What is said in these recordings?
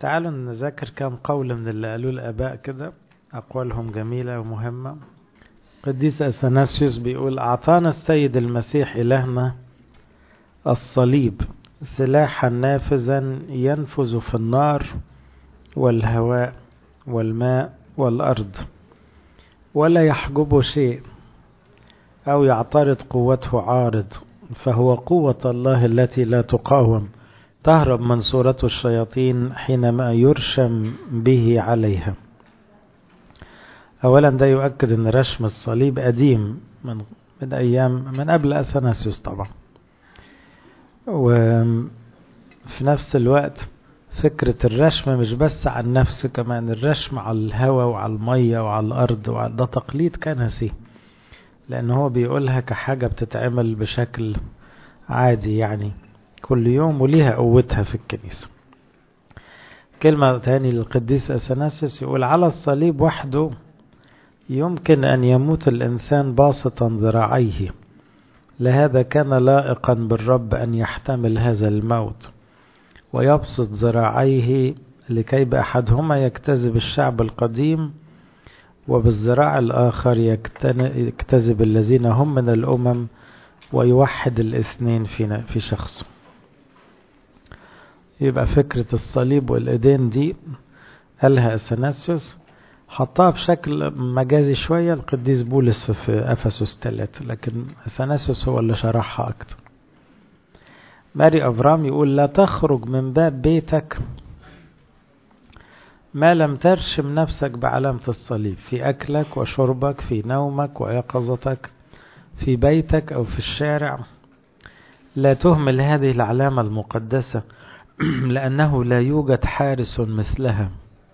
تعالوا نذاكر كام قول من اللي قالوه الآباء كده أقوالهم جميلة ومهمة قديس أثناسيوس بيقول أعطانا السيد المسيح إلهنا الصليب سلاحا نافذا ينفذ في النار والهواء والماء والأرض ولا يحجبه شيء أو يعترض قوته عارض فهو قوة الله التي لا تقاوم تهرب من صورة الشياطين حينما يرشم به عليها أولا ده يؤكد أن رشم الصليب قديم من, من أيام من قبل أثناسيوس طبعا وفي نفس الوقت فكرة الرشم مش بس على النفس كمان الرشم على الهواء وعلى المية وعلى الأرض وعلى ده تقليد كنسي لأن هو بيقولها كحاجة بتتعمل بشكل عادي يعني كل يوم وليها قوتها في الكنيسة كلمة تاني للقديس أثناسيوس يقول على الصليب وحده يمكن أن يموت الإنسان باسطا ذراعيه لهذا كان لائقا بالرب أن يحتمل هذا الموت ويبسط ذراعيه لكي بأحدهما يكتذب الشعب القديم وبالذراع الآخر يكتذب الذين هم من الأمم ويوحد الاثنين في في شخص يبقى فكرة الصليب والإيدين دي قالها أثناسيوس حطها بشكل مجازي شوية القديس بولس في أفسس 3 لكن أثناسيوس هو اللي شرحها أكتر ماري أفرام يقول لا تخرج من باب بيتك ما لم ترشم نفسك بعلامة الصليب في أكلك وشربك في نومك ويقظتك في بيتك أو في الشارع لا تهمل هذه العلامة المقدسة لأنه لا يوجد حارس مثلها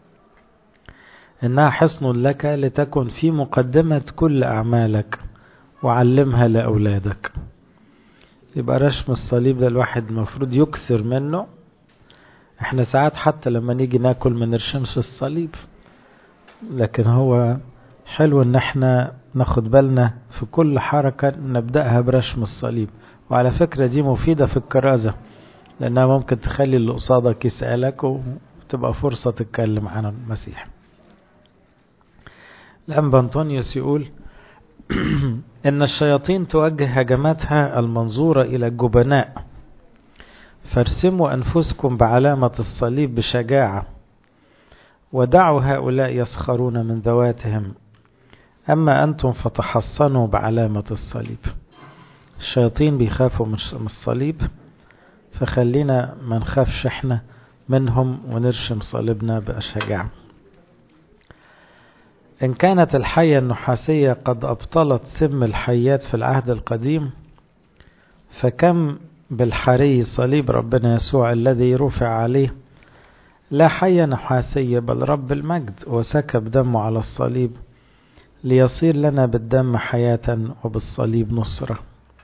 إنها حصن لك لتكن في مقدمة كل أعمالك وعلمها لأولادك يبقى رشم الصليب ده الواحد المفروض يكثر منه احنا ساعات حتى لما نيجي ناكل ما نرشمش الصليب لكن هو حلو ان احنا ناخد بالنا في كل حركة نبدأها برشم الصليب وعلى فكرة دي مفيدة في الكرازة لانها ممكن تخلي اللي قصادك يسألك وتبقى فرصة تتكلم عن المسيح الأنبا أنطونيوس يقول إن الشياطين توجه هجماتها المنظورة إلى الجبناء فارسموا أنفسكم بعلامة الصليب بشجاعة ودعوا هؤلاء يسخرون من ذواتهم أما أنتم فتحصنوا بعلامة الصليب الشياطين بيخافوا من الصليب فخلينا ما نخافش احنا منهم ونرشم صليبنا بشجاعة إن كانت الحية النحاسية قد أبطلت سم الحيات في العهد القديم فكم بالحري صليب ربنا يسوع الذي رفع عليه لا حية نحاسية بل رب المجد وسكب دمه على الصليب ليصير لنا بالدم حياة وبالصليب نصرة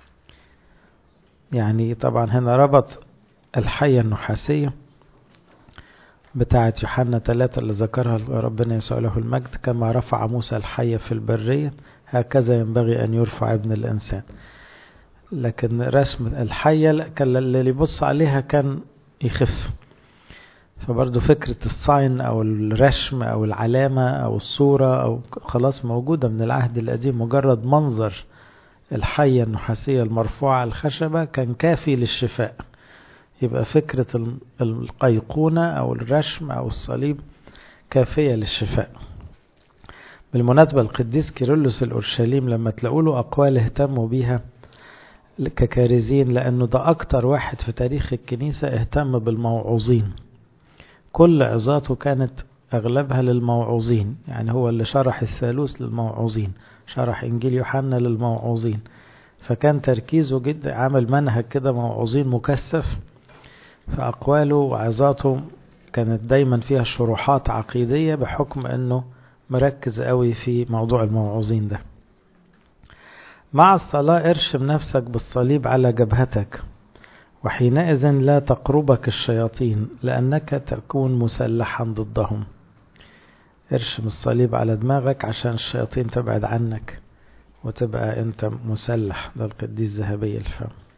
يعني طبعا هنا ربط الحية النحاسية بتاعة يوحنا ثلاثة اللي ذكرها ربنا يسوع له المجد كما رفع موسى الحية في البرية هكذا ينبغي أن يرفع ابن الإنسان لكن رسم الحية كان اللي يبص عليها كان يخف فبرضه فكرة الصاين أو الرشم أو العلامة أو الصورة أو خلاص موجودة من العهد القديم مجرد منظر الحية النحاسية المرفوعة على الخشبة كان كافي للشفاء يبقى فكرة القيقونة أو الرشم أو الصليب كافية للشفاء بالمناسبة القديس كيرلس الأورشليم لما تلاقوا له أقوال اهتموا بيها ككارزين لأنه ده أكتر واحد في تاريخ الكنيسة اهتم بالموعوظين كل عظاته كانت أغلبها للموعوظين يعني هو اللي شرح الثالوث للموعوظين شرح إنجيل يوحنا للموعوظين فكان تركيزه جدا عمل منهج كده موعوظين مكثف فأقواله وعظاته كانت دايما فيها شروحات عقيدية بحكم أنه مركز قوي في موضوع الموعوظين ده مع الصلاة ارشم نفسك بالصليب على جبهتك وحينئذ لا تقربك الشياطين لأنك تكون مسلحا ضدهم ارشم الصليب على دماغك عشان الشياطين تبعد عنك وتبقى انت مسلح ده القديس ذهبي الفم